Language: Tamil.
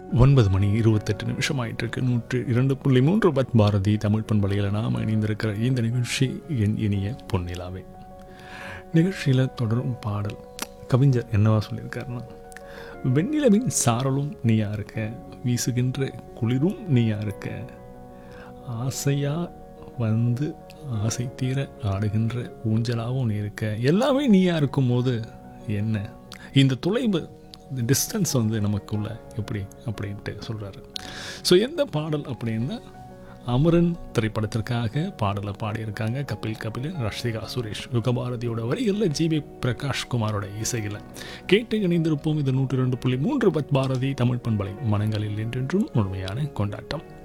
ஒன்பது மணி இருபத்தெட்டு நிமிஷம் ஆயிட்டு இருக்கு நூற்று இரண்டு புள்ளி மூன்று பத் பாரதி தமிழ் பண்பலையில் நாம் இணைந்திருக்கிற இந்த நிகழ்ச்சி என் இனிய பொன்னிலாவே நிகழ்ச்சியில் தொடரும் பாடல் கவிஞர் என்னவா சொல்லியிருக்காருன்னா வெண்ணிலவின் சாரலும் நீயா இருக்க வீசுகின்ற குளிரும் நீயா இருக்க ஆசையா வந்து ஆசை தீர ஆடுகின்ற ஊஞ்சலாகவும் நீ இருக்க எல்லாமே நீயா இருக்கும்போது என்ன இந்த தொலைவு இந்த டிஸ்டன்ஸ் வந்து நமக்குள்ள எப்படி அப்படின்ட்டு சொல்கிறாரு ஸோ எந்த பாடல் அப்படின்னா அமரன் திரைப்படத்திற்காக பாடலை பாடியிருக்காங்க கபில் கபில் ரஷ்திகா சுரேஷ் யுகபாரதியோட வரிகளில் ஜிவி பிரகாஷ் குமாரோட இசையில் கேட்டு இணைந்திருப்போம் இது நூற்றி ரெண்டு புள்ளி மூன்று பத் பாரதி தமிழ் பண்பலை மனங்களில் என்றென்றும் முழுமையான கொண்டாட்டம்